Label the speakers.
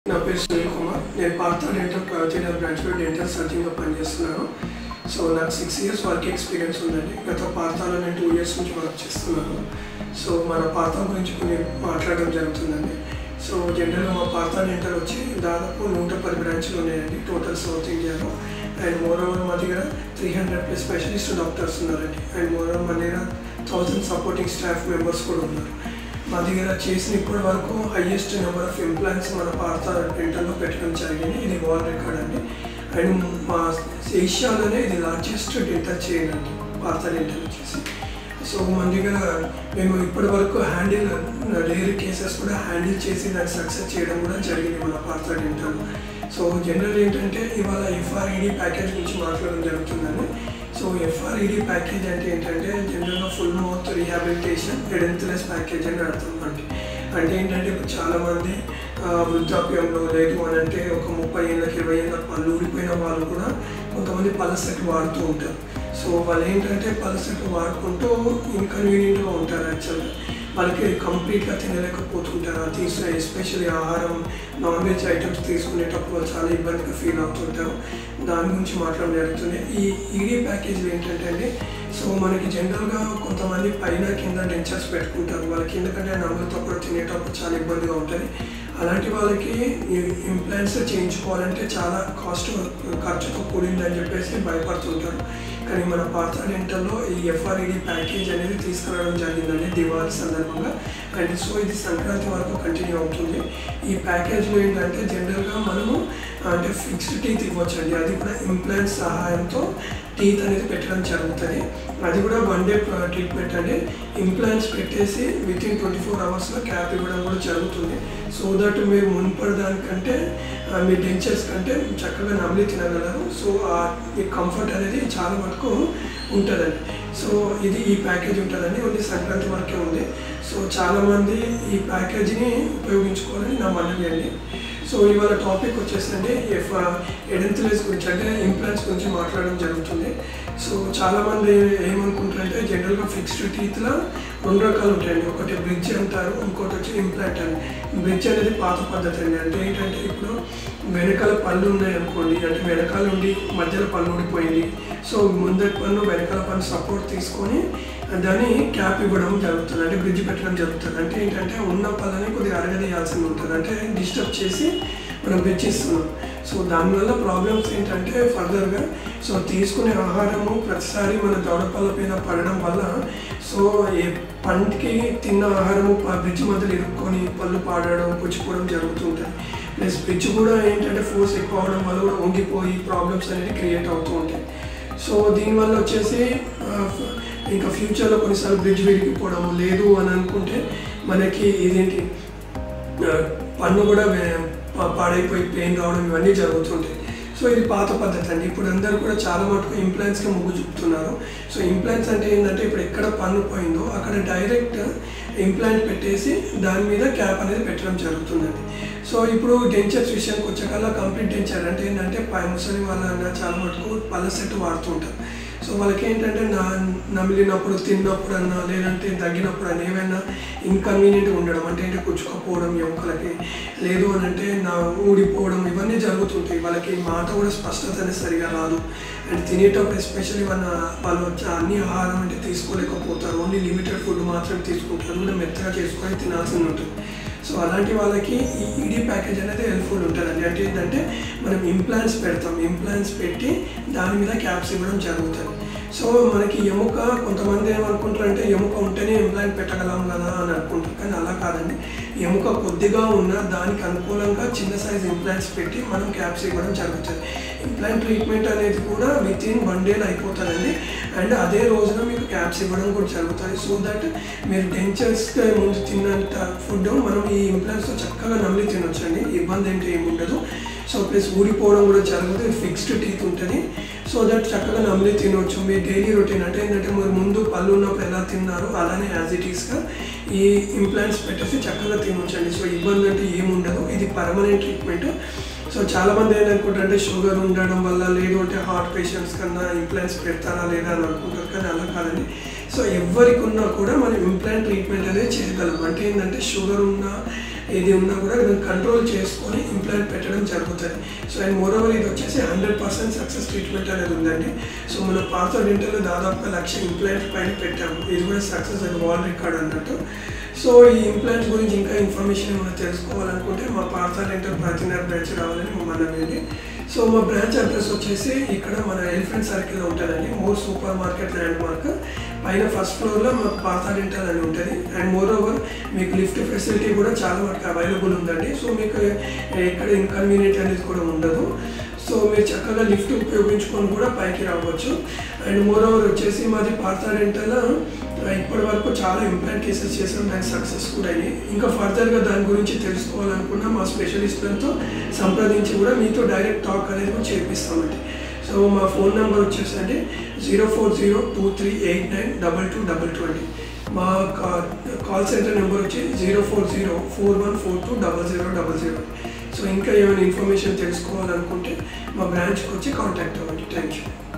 Speaker 1: నా పేరు సునీల్ కుమార్ నేను పార్థ డెంటల్ ప్రయోజన బ్రాంచ్లో డెంటల్ సర్జన్గా పనిచేస్తున్నాను సో నాకు సిక్స్ ఇయర్స్ వర్క్ ఎక్స్పీరియన్స్ ఉందండి గత పార్థాలో నేను టూ ఇయర్స్ నుంచి వర్క్ చేస్తున్నాను సో మన పార్థ గురించి కొన్ని మాట్లాడడం జరుగుతుందండి సో జనరల్గా మా పార్థ డెంటల్ వచ్చి దాదాపు నూట పది బ్రాంచ్లు ఉన్నాయండి టోటల్ సౌత్ ఇండియాలో అండ్ మోర్ ఓవర్ మా దగ్గర three hundred plus specialist doctors ఉన్నారండి అండ్ మోర్ ఓవర్ మా దగ్గర థౌజండ్ సపోర్టింగ్ స్టాఫ్ మెంబర్స్ కూడా ఉన్నారు మా దగ్గర చేసిన ఇప్పటి వరకు హైయెస్ట్ నెంబర్ ఆఫ్ ఇంప్లాంట్స్ మన పార్థ డెంటల్లో పెట్టడం జరిగింది ఇది వరల్డ్ రికార్డ్ అండి అండ్ మా ఏషియాలోనే ఇది లార్జెస్ట్ డెంటల్ చైన్ అండి పార్థ డెంటల్ వచ్చేసి సో మన దగ్గర మేము ఇప్పటి వరకు హ్యాండిల్ రేర్ కేసెస్ కూడా హ్యాండిల్ చేసి దాన్ని సక్సెస్ చేయడం కూడా జరిగింది మన పార్థ డెంటల్ సో జనరల్ ఏంటంటే ఇవాళ ఎఫ్ఆర్ఈడి ప్యాకేజ్ గురించి మాట్లాడడం జరుగుతుందండి సో ఎఫ్ఆర్ఈడి ప్యాకేజ్ అంటే ఏంటంటే జనరల్గా full mouth rehabilitation edentulous package అని అర్థం అండి అంటే ఏంటంటే ఇప్పుడు చాలామంది ఆ, వృద్ధాప్యంలో లేదు అని అంటే ఒక ముప్పై ఏళ్ళకి ఇరవై ఏళ్ళ పళ్ళు ఊడిపోయిన వాళ్ళు కూడా కొంతమంది పళ్ళ సెట్ వాడుతూ ఉంటారు సో వాళ్ళు ఏంటంటే పళ్ళ సెట్ వాడుకుంటూ ఇన్కన్వీనియంట్గా ఉంటారు యాక్చువల్గా వాళ్ళకి కంప్లీట్గా తినలేకపోతుంటారు అది తీసుకునే ఎస్పెషల్లీ ఆహారం నాన్ వెజ్ ఐటమ్స్ తీసుకునేటప్పుడు వాళ్ళు చాలా ఇబ్బందిగా ఫీల్ అవుతుంటారు దాని గురించి మాట్లాడడం జరుగుతుంది ఈ ఈడీ ప్యాకేజీలు ఏంటంటే అండి సో మనకి జనరల్గా కొంతమంది పైన కింద డెంచర్స్ పెట్టుకుంటారు వాళ్ళకి ఎందుకంటే నమ్ములతో కూడా తినేటప్పుడు చాలా ఇబ్బందిగా ఉంటుంది అలాంటి వాళ్ళకి ఇంప్లాంట్స్ చేయించుకోవాలంటే చాలా కాస్ట్ ఖర్చుతో కూడిందని చెప్పేసి భయపడుతుంటారు కానీ మన పార్థ డెంటల్లో ఈ ఎఫ్ఆర్ఈడి ప్యాకేజ్ అనేది తీసుకురావడం జరిగిందండి దివాళీ సందర్భంగా అండ్ సో ఇది సంక్రాంతి వరకు కంటిన్యూ అవుతుంది ఈ ప్యాకేజ్లో ఏంటంటే జనరల్గా మనము అంటే ఫిక్స్డ్ టీత్ ఇవ్వచ్చండి అది కూడా ఇంప్లాంట్స్ సహాయంతో టీత్ అనేది పెట్టడం జరుగుతుంది అది కూడా వన్ డే ట్రీట్మెంట్ అండి ఇంప్లాంట్స్ పెట్టేసి విత్ ఇన్ ట్వంటీ ఫోర్ అవర్స్లో క్యాప్ ఇవ్వడం కూడా జరుగుతుంది సో దట్ మీరు మున్పడి దానికంటే ఆ, మీ డెంచర్స్ కంటే చక్కగా నమిలి తినగలరు సో ఆ ఈ కంఫర్ట్ అనేది చాలా వరకు ఉంటుందండి సో ఇది ఈ ప్యాకేజ్ ఉంటుందండి ఓన్లీ సంక్రాంతి వరకే ఉంది సో చాలామంది ఈ ప్యాకేజీని ఉపయోగించుకోవాలని నా మనవి అండి సో ఇవాళ టాపిక్ వచ్చేసండి ఎఫ్ ఎడెంతలేస్ గురించి అంటే ఇంప్లాంట్స్ గురించి మాట్లాడడం జరుగుతుంది సో చాలామంది ఏమనుకుంటారంటే జనరల్గా ఫిక్స్డ్ టీత్లో రెండు రకాలు ఉంటాయండి ఒకటి బ్రిడ్జ్ అంటారు ఇంకోటి వచ్చి ఇంప్లాంట్ అని బ్రిడ్జ్ అనేది పాత పద్ధతి అండి అంటే ఏంటంటే ఇప్పుడు వెనకాల పళ్ళు ఉన్నాయి అనుకోండి అంటే వెనకాల ఉండి మధ్యలో పళ్ళు ఊడిపోయింది సో ముందటి పన్ను వెనకాల పన్ను సపోర్ట్ తీసుకొని దాన్ని క్యాప్ ఇవ్వడం జరుగుతుంది అంటే బ్రిడ్జ్ పెట్టడం జరుగుతుంది అంటే ఏంటంటే ఉన్న పళ్ళని కొద్దిగా అరగదీయాల్సి ఉంటుంది అంటే డిస్టర్బ్ చేసి మనం బ్రిడ్జ్ ఇస్తున్నాం సో దానివల్ల ప్రాబ్లమ్స్ ఏంటంటే ఫర్దర్గా సో తీసుకునే ఆహారము ప్రతిసారి మన దవడపళ్ళ పైన పడడం వల్ల సో ఏ పంటికి తిన్న ఆహారము ప- బ్రిడ్జ్ మధ్యలో ఇరుక్కొని పళ్ళు పాడడం పుచ్చిపోవడం జరుగుతుంటుంది ప్లస్ బ్రిడ్జ్ కూడా ఏంటంటే ఫోర్స్ ఎక్కువ అవడం వల్ల కూడా వంగిపోయి ప్రాబ్లమ్స్ అనేది క్రియేట్ అవుతూ ఉంటాయి సో దీనివల్ల వచ్చేసి ఆ, ఇంకా ఫ్యూచర్లో కొన్నిసార్లు బ్రిడ్జ్ విరిగిపోవడం లేదు అని అనుకుంటే మనకి ఇదేంటి ఆ, పన్ను కూడా వే- పా- పాడైపోయి పెయిన్ రావడం ఇవన్నీ జరుగుతుంటాయి సో ఇది పాత పద్ధతి అండి ఇప్పుడు అందరూ కూడా చాలా మటుకు ఇంప్లాంట్స్కి మొగ్గు చూపుతున్నారు సో ఇంప్లాంట్స్ అంటే ఏంటంటే ఇప్పుడు ఎక్కడ పన్ను పోయిందో అక్కడ డైరెక్ట్ ఇంప్లాంట్ పెట్టేసి దాని మీద క్యాప్ అనేది పెట్టడం జరుగుతుందండి సో ఇప్పుడు డెంచర్స్ విషయానికి వచ్చేకల్లా కంప్లీట్ డెంచర్ అంటే ఏంటంటే పై ముసలి వాళ్ళ చాలా మటుకు పళ్ళ సెట్ వాడుతుంటారు సో వాళ్ళకి ఏంటంటే నా నమిలినప్పుడు తిన్నప్పుడు అన్నా లేదంటే తగ్గినప్పుడు అన్న ఏమైనా ఇన్కన్వీనియంట్గా ఉండడం అంటే ఏంటి కుచ్చుకపోవడం ఎముకలకి లేదు అని అంటే నా ఊడిపోవడం ఇవన్నీ జరుగుతుంటాయి వాళ్ళకి మాట కూడా స్పష్టత అనేది సరిగా రాదు అండ్ తినేటప్పుడు ఎస్పెషల్లీ వాళ్ళ వాళ్ళు వచ్చి అన్ని ఆహారం అంటే తీసుకోలేకపోతారు ఓన్లీ లిమిటెడ్ ఫుడ్ మాత్రమే తీసుకుంటారు కూడా మెత్తగా చేసుకొని తినాల్సి ఉంటుంది సో అలాంటి వాళ్ళకి ఈ ఈడీ ప్యాకేజ్ అనేది హెల్ప్ఫుల్ ఉంటుందండి అంటే ఏంటంటే మనం ఇంప్లాంట్స్ పెడతాం ఇంప్లాంట్స్ పెట్టి దాని మీద క్యాప్స్ ఇవ్వడం జరుగుతుంది సో మనకి ఎముక కొంతమంది ఏమనుకుంటారంటే ఎముక ఉంటేనే ఇంప్లాంట్ పెట్టగలం కదా అని అనుకుంటారు కానీ అలా కాదండి ఎముక కొద్దిగా ఉన్న దానికి అనుకూలంగా చిన్న సైజ్ ఇంప్లాంట్స్ పెట్టి మనం క్యాప్స్ ఇవ్వడం జరుగుతుంది ఇంప్లాంట్ ట్రీట్మెంట్ అనేది కూడా విత్ ఇన్ వన్ డేలో అయిపోతుందండి అండ్ అదే రోజున మీకు క్యాప్స్ ఇవ్వడం కూడా జరుగుతుంది సో దట్ మీరు డెంచర్స్కి ముందు తిన్నంత ఫుడ్ మనం ఈ ఇంప్లాంట్స్తో చక్కగా నమిలి తినొచ్చండి ఇబ్బంది ఏంటి ఏమి ఉండదు సో ప్లస్ ఊడిపోవడం కూడా జరుగుతుంది ఫిక్స్డ్ టీత్ ఉంటుంది సో దట్ చక్కగా నమిలి తినవచ్చు మీ డైలీ రొటీన్ అంటే ఏంటంటే మీరు ముందు పళ్ళు ఉన్నప్పుడు ఎలా తిన్నారో అలానే యాజ్ ఇట్ ఈస్గా ఈ ఇంప్లాంట్స్ పెట్టేసి చక్కగా తినొచ్చండి సో ఇబ్బంది అంటే ఏముండదు ఇది పర్మనెంట్ ట్రీట్మెంట్ సో చాలా మంది ఏంటనుకుంటారంటే షుగర్ ఉండడం వల్ల లేదు అంటే హార్ట్ పేషెంట్స్ కన్నా ఇంప్లాంట్స్ పెడతారా లేదా అని అనుకుంటారు కానీ అలా కాదండి సో ఎవరికి ఉన్నా కూడా మనం ఇంప్లాంట్ ట్రీట్మెంట్ అనేది చేయగలం అంటే ఏంటంటే షుగర్ ఉన్నా ఏది ఉన్నా కూడా దాన్ని కంట్రోల్ చేసుకొని ఇంప్లాంట్ పెట్టడం జరుగుతుంది సో అండ్ మోరోవర్ ఇది వచ్చేసి హండ్రెడ్ పర్సెంట్ సక్సెస్ ట్రీట్మెంట్ అనేది ఉందండి సో మన పాత డెంటల్లో దాదాపుగా లక్ష ఇంప్లాంట్ పైన పెట్టాము ఇది కూడా సక్సెస్ అండ్ వాల్ రికార్డ్ అన్నట్టు సో ఈ ఇంప్లాంట్స్ గురించి ఇంకా ఇన్ఫర్మేషన్ ఏమైనా తెలుసుకోవాలనుకుంటే మా పాత డెంటల్ ప్రాచీనర్ బ్రాంచ్ రావాలని మా మనమేంటి సో మా బ్రాంచ్ అడ్రస్ వచ్చేసి ఇక్కడ మన ఎలిఫెంట్ సర్కిల్లో ఉంటుందండి More supermarket landmark పైన ఫస్ట్ ఫ్లోర్లో మాకు పాత డెంటల్ అని ఉంటుంది అండ్ మోర్ ఓవర్ మీకు లిఫ్ట్ ఫెసిలిటీ కూడా చాలా మటుకు అవైలబుల్ ఉందండి సో మీకు ఎక్కడ ఇన్కన్వీనియంట్ అనేది కూడా ఉండదు సో మీరు చక్కగా లిఫ్ట్ ఉపయోగించుకొని కూడా పైకి రావచ్చు అండ్ మోర్ ఓవర్ వచ్చేసి మాది పాత డెంటల్ ఇప్పటి వరకు చాలా ఇంప్లాంట్ కేసెస్ చేసాం దానికి సక్సెస్ కూడా అయ్యి ఇంకా ఫర్దర్గా దాని గురించి తెలుసుకోవాలనుకున్నా మా స్పెషలిస్టులతో సంప్రదించి కూడా మీతో డైరెక్ట్ టాక్ అనేది కూడా చేపిస్తామండి సో మా ఫోన్ నెంబర్ వచ్చేసి అండి zero four zero two three eight nine double two double two అండి మా కాల్ సెంటర్ నెంబర్ వచ్చి zero four zero four one four two double zero double zero so ఇంకా ఏమైనా ఇన్ఫర్మేషన్ తెలుసుకోవాలనుకుంటే మా బ్రాంచ్కి వచ్చి కాంటాక్ట్ అవ్వండి థ్యాంక్ యూ